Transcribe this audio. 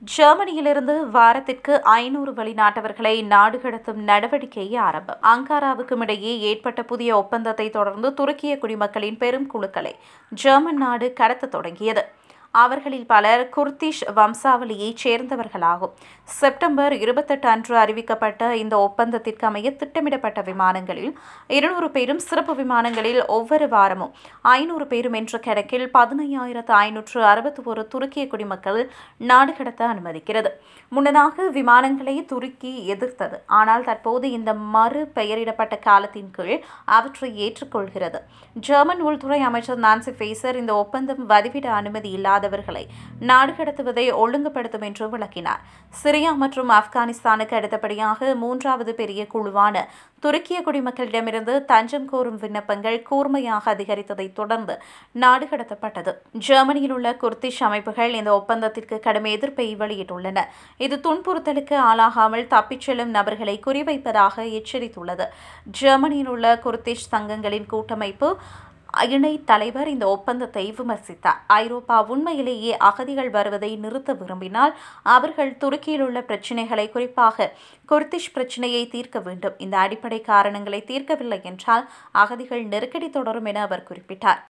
ஜெர்மனியிலிருந்து வாரத்திற்கு ஐநூறு வெளிநாட்டவர்களை நாடு கடத்தும் நடவடிக்கை ஆரம்பம் அங்காராவுக்கும் இடையே ஏற்பட்ட புதிய ஒப்பந்தத்தை தொடர்ந்து துருக்கிய குடிமக்களின் பெரும் குழுக்களை ஜெர்மன் நாடு கடத்த தொடங்கியது அவர்களில் பலர் குர்திஷ் வம்சாவளியைச் சேர்ந்தவர்களாகும் செப்டம்பர் இருபத்தெட்டு அன்று அறிவிக்கப்பட்ட இந்த ஒப்பந்தத்திற்கு அமைய திட்டமிடப்பட்ட விமானங்களில் இருநூறு பேரும் சிறப்பு விமானங்களில் ஒவ்வொரு வாரமும் ஐநூறு பேரும் என்ற கணக்கில் பதினையாயிரத்து ஐநூற்று அறுபத்தி ஒரு துருக்கிய குடிமக்கள் நாடு கடத்த அனுமதிக்கிறது முன்னதாக விமானங்களை துருக்கி எதிர்த்தது ஆனால் தற்போது இந்த மறு பெயரிடப்பட்ட காலத்தின் கீழ் அவற்றை ஏற்றுக்கொள்கிறது ஜெர்மன் உள்துறை அமைச்சர் நான்சி ஃபேசர் இந்த ஒப்பந்தம் வதிவிட அனுமதி இல்லாதவர்களை நாடு கடத்துவதை ஒழுங்குபடுத்தும் என்று விளக்கினார் சிரியா மற்றும் ஆப்கானிஸ்தானுக்கு அடுத்தபடியாக மூன்றாவது பெரிய குழுவான துருக்கிய குடிமக்களிடமிருந்து தஞ்சம் கோரும் விண்ணப்பங்கள் கூர்மையாக அதிகரித்ததைத் தொடர்ந்து நாடு கடத்தப்பட்டது ஜெர்மனியில் உள்ள குர்திஷ் அமைப்புகள் இந்த ஒப்பந்தத்திற்கு கடும் எதிர்ப்பை வெளியிட்டுள்ளன இது துன்புறுத்தலுக்கு ஆளாகாமல் தப்பிச் செல்லும் நபர்களை குறிவைப்பதாக எச்சரித்துள்ளது ஜெர்மனியில் உள்ள குர்திஷ் சங்கங்களின் கூட்டமைப்பு இணை தலைவர் இந்த ஒப்பந்தத்தை விமர்சித்தார் ஐரோப்பா உண்மையிலேயே அகதிகள் வருவதை நிறுத்த விரும்பினால் அவர்கள் துருக்கியில் உள்ள பிரச்சினைகளை குறிப்பாக குர்திஷ் பிரச்சினையை தீர்க்க வேண்டும் இந்த அடிப்படை காரணங்களை தீர்க்கவில்லை என்றால் அகதிகள் நெருக்கடி தொடரும் என அவர் குறிப்பிட்டார்